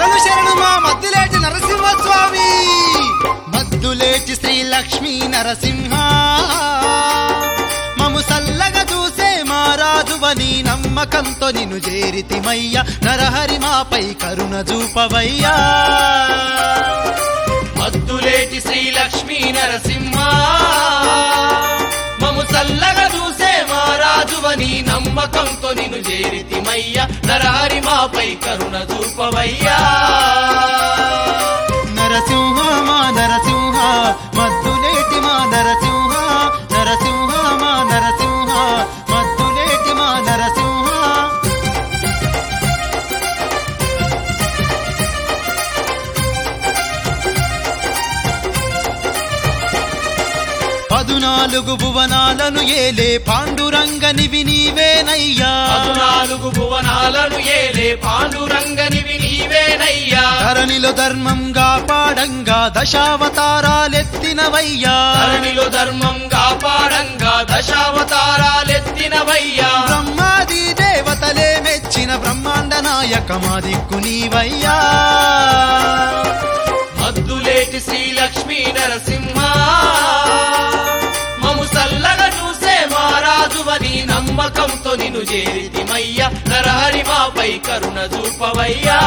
శరణు శరణు మా మద్దులేటి నరసింహస్వామి మద్దులేటి శ్రీ లక్ష్మీ నరసింహ మము సల్లగా చూసే మా రాజువని నమ్మకంతో నిన్ను చేరితిమయ్య నరహరి మాపై కరుణ చూపవయ్యా మద్దులేటి శ్రీ లక్ష్మీ నరసింహ మము చల్లగా చూసే మా రాజువని నమ్మకంతో నిన్ను చేరితిమయ్య నరహరి మాపై కరుణ చూపవయ్యా నరసింహ మా నరసింహ మద్దులేటి మా నరసింహ నరసింహ మా నరసింహ మద్దులేటి మా నరసింహ పదునాలుగు భువనాలను ఏలే పాండురంగనివి నీవేనయ్యా పదునాలుగు భువనాలను ఏలే పాండురంగనివి నీవేనయ్యా ధరణిలో ధర్మంగా పాడంగా దశావతారాలెత్తినవయ్యా ధరణిలో ధర్మం కాపాడంగా దశావతారాలెత్తినవయ్యా బ్రహ్మాది దేవతలే మెచ్చిన బ్రహ్మాండ నాయక మా దిక్కు నీవయ్యా మద్దులేటి శ్రీ లక్ష్మీ నరసింహ మము సల్లగా చూసే మారాజువని నమ్మకంతో నిన్ను చేరితిమయ్య నరహరి మాపై కరుణ చూపవయ్యా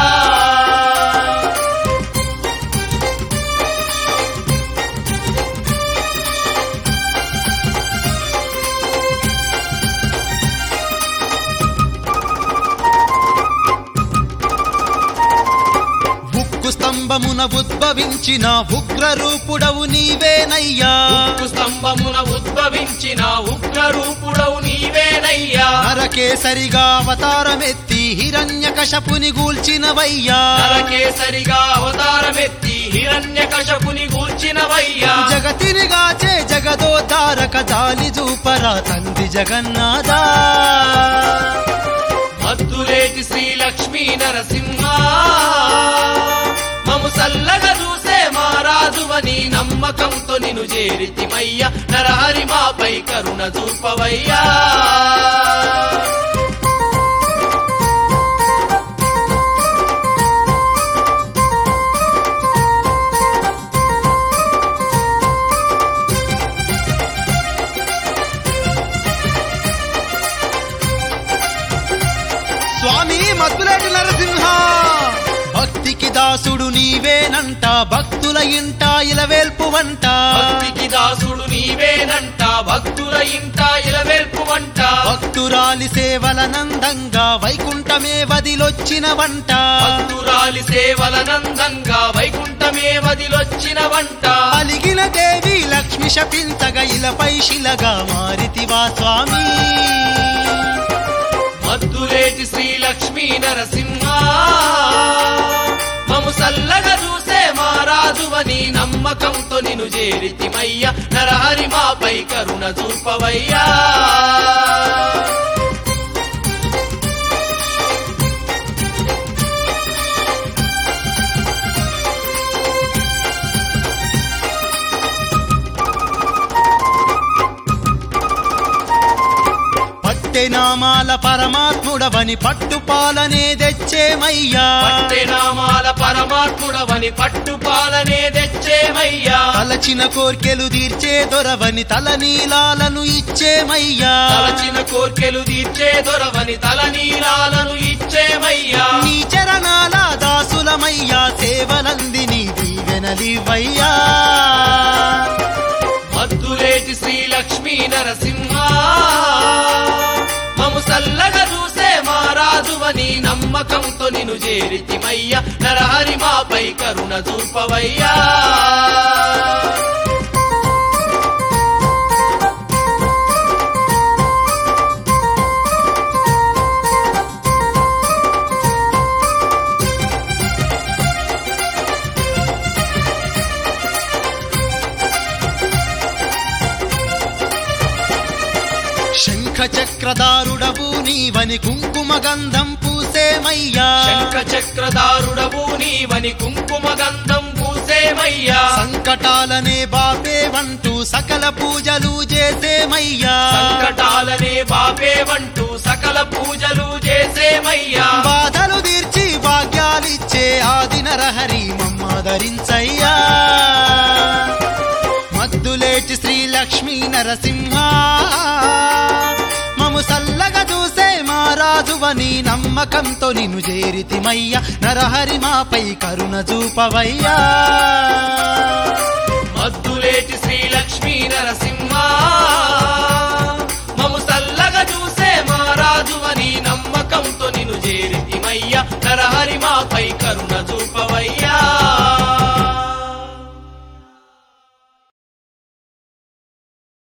ఉక్కు స్తంభమున ఉద్భవించిన ఉగ్ర రూపుడవు నీవేనయ్యా ఉక్కు స్తంభమున ఉద్భవించిన ఉగ్ర రూపుడవు నీవేనయ్యా నరకేసరిగా అవతారమెత్తి హిరణ్య కశపుని గూల్చినవయ్యా నరకేసరిగా అవతారమెత్తి హిరణ్య కశపుని గూల్చినవయ్యా జగతిని గాచే జగదోద్ధారక జాలి చూపరా తండ్రి జగన్నాథా మద్దులేటి శ్రీ లక్ష్మీ నరసింహ మము సల్లగా చూసే మా రాజువని నమ్మకంతో నిన్ను చేరితిమయ్య నరహరి మాపై కరుణ చూపవయ్యా స్వామి మద్దులేటి నరసింహ భక్తికి దాసుడు నీవేనంట భక్తుల ఇంట ఇలవేల్పు వంట భక్తికి దాసుడు నీవేనంట భక్తుల ఇంట ఇలవేల్పు వంట భక్తురాలి సేవల నందంగా వైకుంఠమే వదిలొచ్చిన వంట భక్తురాలి సేవల నందంగా వైకుంఠమే వదిలొచ్చిన వంట అలిగిన దేవి లక్ష్మి శపించగా ఇలపై శిలగా మారితివా స్వామి మద్దులేటి శ్రీ లక్ష్మీ నరసింహ మము సల్లగా చూసే మా రాజువని నమ్మకంతో నిన్ను చేరితిమయ్య నరహరి మాపై కరుణ చూపవయ్యా పట్టె నామాల పరమాత్ముడవని పట్టుపాలనే తెచ్చేమయ్యా పట్టె నామాల పరమాత్ముడవని పట్టుపాలనే తెచ్చేమయ్యా తలచిన కోర్కెలు తీర్చే దొరవని తలనీలాలను ఇచ్చేమయ్యా తలచిన కోర్కెలు తీర్చే దొరవని తలనీలాలను ఇచ్చేమయ్యా నీ చరణాల దాసులమయ్యా సేవలందిని దీవెనలివయ్యా మద్దులేటి శ్రీ లక్ష్మీ నరసింహ మము సల్లగా చూసే మా రాజువని నమ్మకంతో నిన్ను చేరితిమయ్య నరహరి మాపై కరుణ చూపవయ్యా శంఖ చక్రధారుడవు నీవని కుంకుమ గంధం పూసేమయ్యా శంఖ చక్రధారుడవు నీవని కుంకుమ గంధం పూసేమయ్యా సంకటాలనే బాపేవంటూ సకల పూజలు చేసేమయ్యా సంకటాలనే బాపేవంటూ సకల పూజలు చేసేమయ్యా బాధలు తీర్చి భాగ్యాలిచ్చే ఆది మల్లాది నరహరి మమ్మాదరించయ్యా మద్దులేటి శ్రీ లక్ష్మీ నరసింహ మము సల్లగా చూసే మా రాజువని నమ్మకంతో నిన్ను చేరితిమయ్య నరహరి మాపై కరుణ చూపవయ్యా మద్దులేటి శ్రీ లక్ష్మీ నరసింహ మము సల్లగా చూసే మా రాజువని నమ్మకంతో నిన్ను చేరితిమయ్య నరహరి మాపై కరుణ